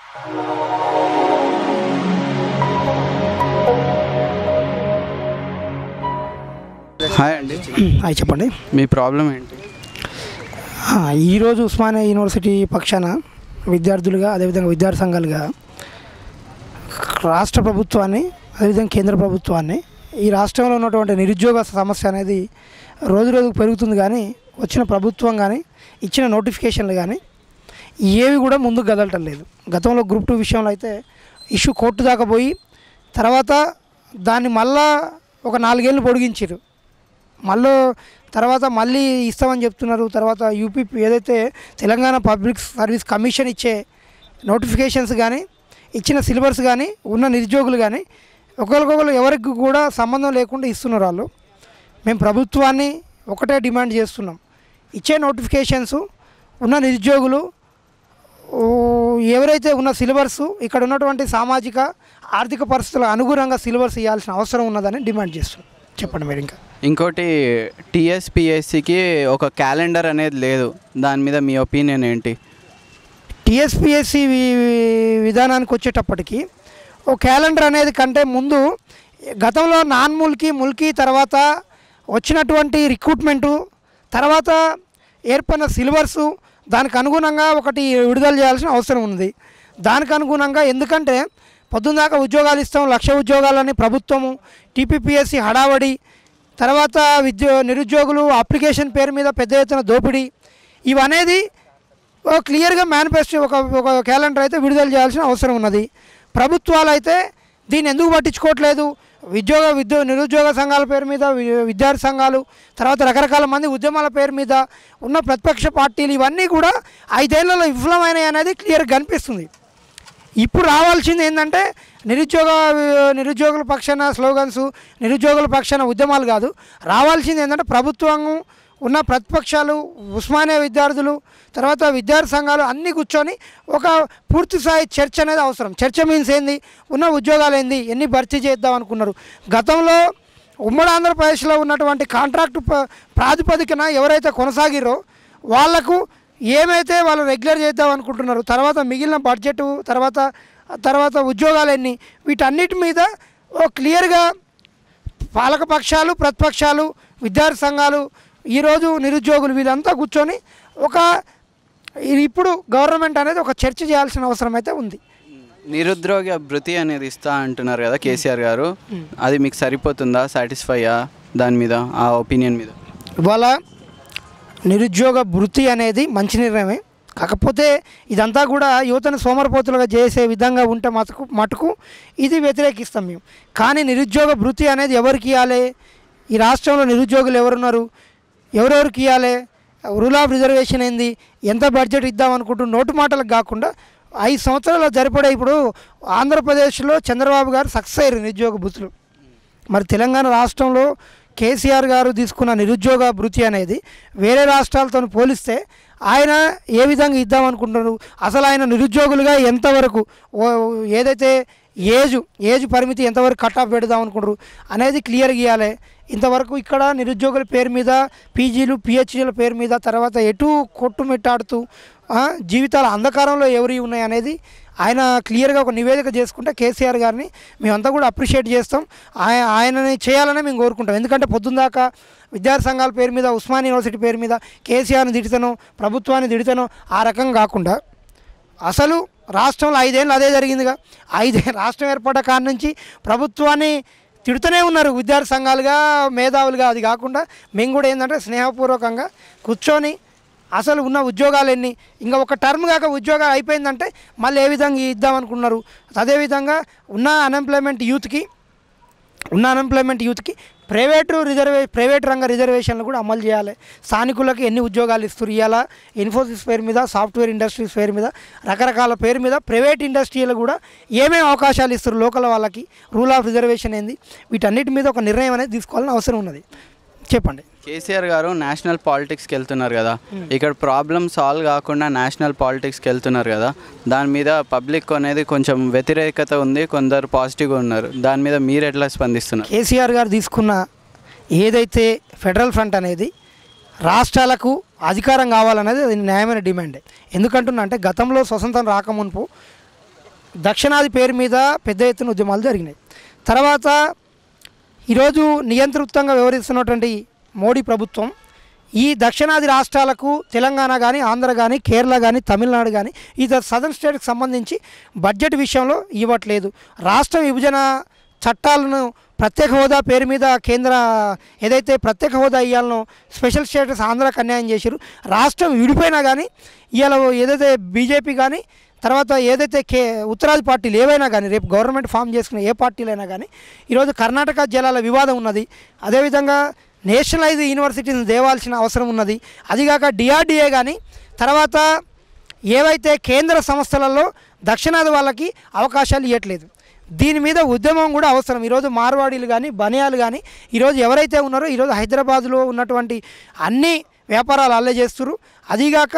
Hi అండి అవి చెప్పండి మీ ప్రాబ్లం ఏంటి ఆ, ఈరోజు ఉస్మానియా యూనివర్సిటీ పక్షాన విద్యార్థులుగా అదేవిధంగా విద్యార్థి సంఘాలుగా రాష్ట్ర ప్రభుత్వాన్ని అదేవిధంగా కేంద్ర ప్రభుత్వాన్ని ఈ రాష్ట్రంలో ఉన్నటువంటి నిరుద్యోగ సమస్య అనేది రోజు రోజుకు పెరుగుతుంది కానీ వచ్చిన ప్రభుత్వం కానీ ఇచ్చిన నోటిఫికేషన్లు కానీ ఏవి కూడా ముందుకు కదలటం లేదు గతంలో గ్రూప్ టూ విషయంలో అయితే ఇష్యూ కోర్టు దాకా పోయి తర్వాత దాన్ని మళ్ళా ఒక నాలుగేళ్ళు పొడిగించారు మళ్ళీ తర్వాత మళ్ళీ ఇస్తామని చెప్తున్నారు తర్వాత యూపీ ఏదైతే తెలంగాణ పబ్లిక్ సర్వీస్ కమిషన్ ఇచ్చే నోటిఫికేషన్స్ కానీ ఇచ్చిన సిలబస్ కానీ ఉన్న నిరుద్యోగులు కానీ ఒకరికొకరు ఎవరికి కూడా సంబంధం లేకుండా ఇస్తున్నారు వాళ్ళు మేము ప్రభుత్వాన్ని ఒకటే డిమాండ్ చేస్తున్నాం ఇచ్చే నోటిఫికేషన్స్ ఉన్న నిరుద్యోగులు ఓ, ఎవరైతే ఉన్న సిలబస్ ఇక్కడ ఉన్నటువంటి సామాజిక ఆర్థిక పరిస్థితుల అనుగుణంగా సిలబస్ ఇవ్వాల్సిన అవసరం ఉన్నదని డిమాండ్ చేస్తున్నాం చెప్పండి మీరు ఇంకా ఇంకోటి టీఎస్పిఎస్సికి ఒక క్యాలెండర్ అనేది లేదు దాని మీద మీ ఒపీనియన్ ఏంటి టీఎస్పిఎస్సి విధానానికి వచ్చేటప్పటికి ఓ క్యాలెండర్ అనేది కంటే ముందు గతంలో నాన్ ముల్కీ ముల్కీ తర్వాత వచ్చినటువంటి రిక్రూట్మెంటు తర్వాత ఏర్పడిన సిలబర్సు దానికి అనుగుణంగా ఒకటి విడుదల చేయాల్సిన అవసరం ఉంది దానికి అనుగుణంగా ఎందుకంటే పొద్దున్నదాకా ఉద్యోగాలు ఇస్తాం లక్ష ఉద్యోగాలని ప్రభుత్వము టీపీపీఎస్సి హడావడి తర్వాత విద్యో నిరుద్యోగులు అప్లికేషన్ పేరు మీద పెద్ద ఎత్తున దోపిడీ ఇవనేది ఒక క్లియర్గా మేనిఫెస్టో ఒక ఒక క్యాలెండర్ అయితే విడుదల చేయాల్సిన అవసరం ఉన్నది ప్రభుత్వాలు అయితే దీన్ని ఎందుకు పట్టించుకోవట్లేదు ఉద్యోగ విద్యో నిరుద్యోగ సంఘాల పేరు మీద వి- విద్యార్థి సంఘాలు తర్వాత రకరకాల మంది ఉద్యమాల పేరు మీద ఉన్న ప్రతిపక్ష పార్టీలు ఇవన్నీ కూడా ఐదేళ్లలో విఫలమైనాయి అనేది క్లియర్గా కనిపిస్తుంది ఇప్పుడు రావాల్సింది ఏంటంటే నిరుద్యోగ నిరుద్యోగుల పక్షాన స్లోగన్స్ నిరుద్యోగుల పక్షాన ఉద్యమాలు కాదు రావాల్సింది ఏంటంటే ప్రభుత్వం ఉన్న ప్రతిపక్షాలు ఉస్మానియా విద్యార్థులు తర్వాత విద్యార్థి సంఘాలు అన్నీ కూర్చొని ఒక పూర్తి స్థాయి చర్చ అనేది అవసరం చర్చ మీన్స్ ఏంది ఉన్న ఉద్యోగాలు ఏంది ఎన్ని భర్తీ చేద్దాం అనుకున్నారు గతంలో ఉమ్మడి ఆంధ్రప్రదేశ్లో ఉన్నటువంటి కాంట్రాక్టు ప- ప్రాతిపదికన ఎవరైతే కొనసాగిరో వాళ్లకు ఏమైతే వాళ్ళు రెగ్యులర్ చేద్దాం అనుకుంటున్నారు తర్వాత మిగిలిన బడ్జెట్ తర్వాత తర్వాత ఉద్యోగాలు ఎన్ని వీటన్నిటి మీద ఓ క్లియర్గా పాలకపక్షాలు ప్రతిపక్షాలు విద్యార్థి సంఘాలు ఈరోజు నిరుద్యోగులు వీళ్ళంతా కూర్చొని ఒక ఇది ఇప్పుడు గవర్నమెంట్ అనేది ఒక చర్చ చేయాల్సిన అవసరం అయితే ఉంది నిరుద్యోగ భృతి అనేది ఇస్తా అంటున్నారు కదా కేసీఆర్ గారు అది మీకు సరిపోతుందా సాటిస్ఫైయా దాని మీద ఆ ఒపీనియన్ మీద ఇవాళ నిరుద్యోగ వృత్తి అనేది మంచి నిర్ణయమే కాకపోతే ఇదంతా కూడా యువతను సోమరపోతులుగా చేసే విధంగా ఉంటే మటుకు మటుకు ఇది వ్యతిరేకిస్తాం మేము కానీ నిరుద్యోగ వృత్తి అనేది ఎవరికి ఇవ్వాలి ఈ రాష్ట్రంలో నిరుద్యోగులు ఎవరున్నారు ఎవరెవరికి ఇవ్వాలి రూల్ ఆఫ్ రిజర్వేషన్ ఏంది ఎంత బడ్జెట్ ఇద్దాం అనుకుంటూ నోటు మాటలకు కాకుండా ఐదు సంవత్సరాలు జరిపడే ఇప్పుడు ఆంధ్రప్రదేశ్లో చంద్రబాబు గారు సక్సెస్ అయ్యారు నిరుద్యోగ బుద్ధులు మరి తెలంగాణ రాష్ట్రంలో కేసీఆర్ గారు తీసుకున్న నిరుద్యోగ భృతి అనేది వేరే రాష్ట్రాలతో పోలిస్తే ఆయన ఏ విధంగా ఇద్దామనుకుంటున్నారు అసలు ఆయన నిరుద్యోగులుగా ఎంతవరకు ఓ- ఏదైతే ఏజ్ ఏజ్ పరిమితి ఎంతవరకు కట్ ఆఫ్ పెడదాం అనుకుంటారు అనేది క్లియర్గా ఇవ్వాలి ఇంతవరకు ఇక్కడ నిరుద్యోగుల పేరు మీద పీజీలు పిహెచ్డీల పేరు మీద తర్వాత ఎటు కొట్టుమిట్టాడుతూ ఆ, జీవితాల అంధకారంలో ఎవరి ఉన్నాయి అనేది ఆయన క్లియర్గా ఒక నివేదిక చేసుకుంటే కేసీఆర్ గారిని మేమంతా కూడా అప్రిషియేట్ చేస్తాం ఆయన ఆయనని చేయాలనే మేము కోరుకుంటాం ఎందుకంటే పొద్దుందాకా విద్యార్థి సంఘాల పేరు మీద ఉస్మాన్ యూనివర్సిటీ పేరు మీద కేసీఆర్ని తిడతాను ప్రభుత్వాన్ని తిడతాను ఆ రకం కాకుండా అసలు రాష్ట్రంలో ఐదేళ్ళు అదే జరిగిందిగా ఐదే రాష్ట్రం ఏర్పడ్డ కాడ నుంచి ప్రభుత్వాన్ని తిడుతూనే ఉన్నారు విద్యార్థి సంఘాలుగా మేధావులుగా అది కాకుండా మేము కూడా ఏంటంటే స్నేహపూర్వకంగా కూర్చొని అసలు ఉన్న ఉద్యోగాలు ఎన్ని ఇంకా ఒక టర్మ్ కాక ఉద్యోగాలు అయిపోయిందంటే మళ్ళీ ఏ విధంగా ఇద్దామనుకున్నారు అదేవిధంగా ఉన్న అన్ఎంప్లాయ్మెంట్ యూత్కి ఉన్న అన్ఎంప్లాయ్మెంట్ యూత్కి ప్రైవేటు రిజర్వే ప్రైవేట్ రంగ రిజర్వేషన్లు కూడా అమలు చేయాలి స్థానికులకి ఎన్ని ఉద్యోగాలు ఇస్తారు ఇవాళ ఇన్ఫోసిస్ పేరు మీద సాఫ్ట్వేర్ ఇండస్ట్రీస్ పేరు మీద రకరకాల పేరు మీద ప్రైవేట్ ఇండస్ట్రీలు కూడా ఏమేమి అవకాశాలు ఇస్తారు లోకల్ వాళ్ళకి రూల్ ఆఫ్ రిజర్వేషన్ ఏంది వీటన్నిటి మీద ఒక నిర్ణయం అనేది తీసుకోవాలని అవసరం ఉన్నది చెప్పండి కేసీఆర్ గారు నేషనల్ పాలిటిక్స్కి వెళ్తున్నారు కదా ఇక్కడ ప్రాబ్లమ్ సాల్వ్ కాకుండా నేషనల్ పాలిటిక్స్కి వెళ్తున్నారు కదా దాని మీద పబ్లిక్ అనేది కొంచెం వ్యతిరేకత ఉంది కొందరు పాజిటివ్గా ఉన్నారు దాని మీద మీరు ఎట్లా స్పందిస్తున్నారు కేసీఆర్ గారు తీసుకున్న ఏదైతే ఫెడరల్ ఫ్రంట్ అనేది రాష్ట్రాలకు అధికారం కావాలనేది అది న్యాయమైన డిమాండే ఎందుకంటున్నా అంటే గతంలో స్వతంత్రం రాకమునుపు దక్షిణాది పేరు మీద పెద్ద ఎత్తున ఉద్యమాలు జరిగినాయి తర్వాత ఈరోజు నియంతృత్వంగా వ్యవహరిస్తున్నటువంటి మోడీ ప్రభుత్వం ఈ దక్షిణాది రాష్ట్రాలకు తెలంగాణ కానీ ఆంధ్ర కానీ కేరళ కానీ తమిళనాడు కానీ ఈ సదర్న్ స్టేట్కి సంబంధించి బడ్జెట్ విషయంలో ఇవ్వట్లేదు రాష్ట్ర విభజన చట్టాలను ప్రత్యేక హోదా పేరు మీద కేంద్ర ఏదైతే ప్రత్యేక హోదా ఇవ్వాలనో స్పెషల్ స్టేటస్ ఆంధ్రాకి అన్యాయం చేశారు రాష్ట్రం విడిపోయినా కానీ ఇవాళ ఏదైతే బీజేపీ కానీ తర్వాత ఏదైతే కే ఉత్తరాది పార్టీలు ఏవైనా కానీ రేపు గవర్నమెంట్ ఫామ్ చేసుకున్న ఏ పార్టీలైనా కానీ ఈరోజు కర్ణాటక జలాల వివాదం ఉన్నది అదేవిధంగా నేషనలైజ్ యూనివర్సిటీని దేవాల్సిన అవసరం ఉన్నది అదిగాక డిఆర్డిఏ కానీ తర్వాత ఏవైతే కేంద్ర సంస్థలలో దక్షిణాది వాళ్ళకి అవకాశాలు ఇవ్వట్లేదు దీని మీద ఉద్యమం కూడా అవసరం ఈరోజు మార్వాడీలు కానీ బనియాలు కానీ ఈరోజు ఎవరైతే ఉన్నారో ఈరోజు హైదరాబాద్లో ఉన్నటువంటి అన్ని వ్యాపారాలు అల్లే చేస్తున్నారు అదిగాక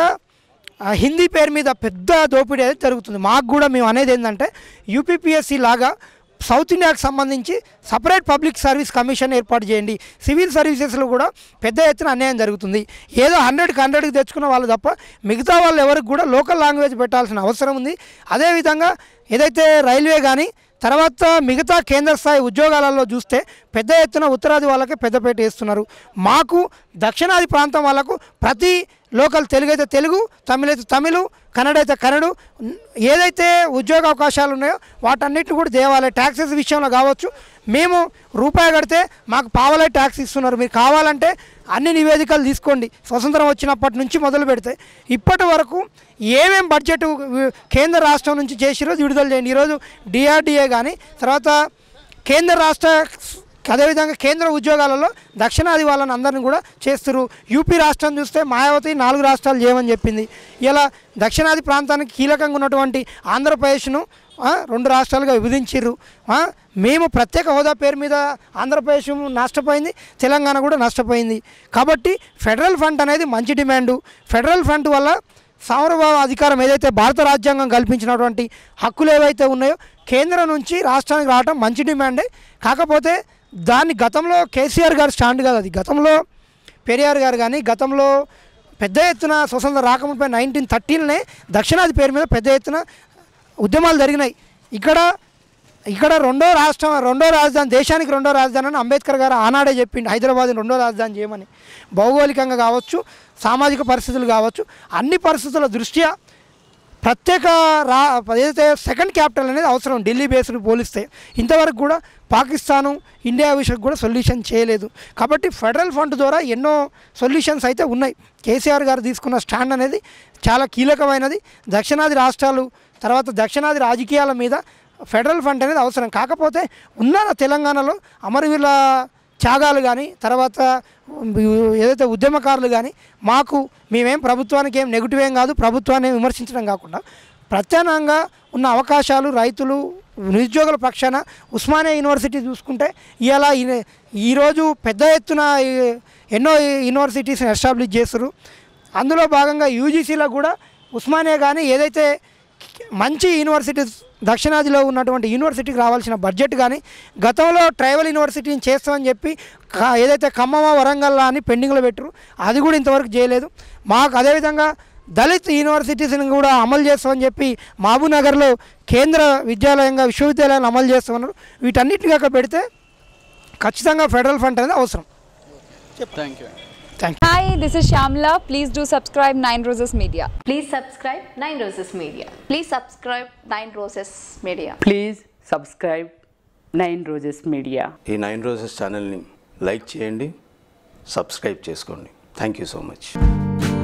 ఆ, హిందీ పేరు మీద పెద్ద దోపిడీ అనేది జరుగుతుంది మాకు కూడా మేము అనేది ఏంటంటే యూపీపీఎస్సీ లాగా సౌత్ ఇండియాకి సంబంధించి సపరేట్ పబ్లిక్ సర్వీస్ కమిషన్ ఏర్పాటు చేయండి సివిల్ సర్వీసెస్లో కూడా పెద్ద ఎత్తున అన్యాయం జరుగుతుంది ఏదో హండ్రెడ్కి హండ్రెడ్కి తెచ్చుకున్న వాళ్ళు తప్ప మిగతా వాళ్ళు ఎవరికి కూడా లోకల్ లాంగ్వేజ్ పెట్టాల్సిన అవసరం ఉంది అదేవిధంగా ఏదైతే రైల్వే కానీ తర్వాత మిగతా కేంద్ర స్థాయి ఉద్యోగాలలో చూస్తే పెద్ద ఎత్తున ఉత్తరాది వాళ్ళకి పెద్దపేట వేస్తున్నారు మాకు దక్షిణాది ప్రాంతం వాళ్ళకు ప్రతి లోకల్ తెలుగు అయితే తెలుగు తమిళ అయితే తమిళు కన్నడ అయితే కన్నడ ఏదైతే ఉద్యోగ అవకాశాలు ఉన్నాయో వాటన్నిటిని కూడా దేవాలి ట్యాక్సెస్ విషయంలో కావచ్చు మేము రూపాయి కడితే మాకు పావలే ట్యాక్స్ ఇస్తున్నారు మీరు కావాలంటే అన్ని నివేదికలు తీసుకోండి స్వతంత్రం వచ్చినప్పటి నుంచి మొదలు పెడితే ఇప్పటి వరకు ఏమేం బడ్జెట్ వి- కేంద్ర రాష్ట్రం నుంచి చేసిరో విడుదల చేయండి ఈరోజు డిఆర్డిఏ కానీ తర్వాత కేంద్ర రాష్ట్ర అదేవిధంగా కేంద్ర ఉద్యోగాలలో దక్షిణాది వాళ్ళని అందరిని కూడా చేస్తారు యూపీ రాష్ట్రం చూస్తే మాయావతి నాలుగు రాష్ట్రాలు చేయమని చెప్పింది ఇలా దక్షిణాది ప్రాంతానికి కీలకంగా ఉన్నటువంటి ఆంధ్రప్రదేశ్ను ఆ, రెండు రాష్ట్రాలుగా విభజించారు మేము ప్రత్యేక హోదా పేరు మీద ఆంధ్రప్రదేశ్ నష్టపోయింది తెలంగాణ కూడా నష్టపోయింది కాబట్టి ఫెడరల్ ఫండ్ అనేది మంచి డిమాండు ఫెడరల్ ఫండ్ వల్ల సార్వభౌమ అధికారం ఏదైతే భారత రాజ్యాంగం కల్పించినటువంటి హక్కులు ఏవైతే ఉన్నాయో కేంద్రం నుంచి రాష్ట్రానికి రావడం మంచి డిమాండే కాకపోతే దాన్ని గతంలో కేసీఆర్ గారు స్టాండ్ కాదు అది గతంలో పెరియార్ గారు కానీ గతంలో పెద్ద ఎత్తున స్వతంత్ర రాకముందుపై నైన్టీన్ థర్టీన్నే దక్షిణాది పేరు మీద పెద్ద ఎత్తున ఉద్యమాలు జరిగినాయి ఇక్కడ ఇక్కడ రెండో రాష్ట్రం రెండో రాజధాని దేశానికి రెండో రాజధాని అని అంబేద్కర్ గారు ఆనాడే చెప్పిండు హైదరాబాద్ని రెండో రాజధాని చేయమని భౌగోళికంగా కావచ్చు సామాజిక పరిస్థితులు కావచ్చు అన్ని పరిస్థితుల దృష్ట్యా ప్రత్యేక రా ఏదైతే సెకండ్ క్యాపిటల్ అనేది అవసరం ఢిల్లీ బేస్డ్ పోలిస్తే ఇంతవరకు కూడా పాకిస్తాను ఇండియా విషయం కూడా సొల్యూషన్ చేయలేదు కాబట్టి ఫెడరల్ ఫండ్ ద్వారా ఎన్నో సొల్యూషన్స్ అయితే ఉన్నాయి కేసీఆర్ గారు తీసుకున్న స్టాండ్ అనేది చాలా కీలకమైనది దక్షిణాది రాష్ట్రాలు తర్వాత దక్షిణాది రాజకీయాల మీద ఫెడరల్ ఫండ్ అనేది అవసరం కాకపోతే ఉన్న తెలంగాణలో అమరవీరుల త్యాగాలు కానీ తర్వాత ఏదైతే ఉద్యమకారులు కానీ మాకు మేమేం ప్రభుత్వానికి ఏం నెగిటివ్ ఏం కాదు ప్రభుత్వాన్ని ఏం విమర్శించడం కాకుండా ప్రత్యామ్నాయంగా ఉన్న అవకాశాలు రైతులు నిరుద్యోగుల పక్షాన ఉస్మానియా యూనివర్సిటీ చూసుకుంటే ఇలా ఈరోజు పెద్ద ఎత్తున ఈ- ఎన్నో యూనివర్సిటీస్ని ఎస్టాబ్లిష్ చేస్తారు అందులో భాగంగా యూజీసీలో కూడా ఉస్మానియా కానీ ఏదైతే మంచి యూనివర్సిటీస్ దక్షిణాదిలో ఉన్నటువంటి యూనివర్సిటీకి రావాల్సిన బడ్జెట్ కానీ గతంలో ట్రైబల్ యూనివర్సిటీని చేస్తామని చెప్పి క- ఏదైతే ఖమ్మమ వరంగల్ అని పెండింగ్లో పెట్టరు అది కూడా ఇంతవరకు చేయలేదు మాకు అదేవిధంగా దళిత్ యూనివర్సిటీస్ని కూడా అమలు చేస్తామని చెప్పి మహబూబ్నగర్లో కేంద్ర విద్యాలయంగా విశ్వవిద్యాలయాన్ని అమలు చేస్తామన్నారు వీటన్నిటిని అక్కడ పెడితే ఖచ్చితంగా ఫెడరల్ ఫండ్ అనేది అవసరం thank you thank Hi, this is Shamla. Please do subscribe Nine Roses Media. Please subscribe Nine Roses Media. Please subscribe Nine Roses Media. Please subscribe nine roses media ఈ నైన్ రోజెస్ ఛానల్ని like చేయండి subscribe చేసుకోండి thank you so much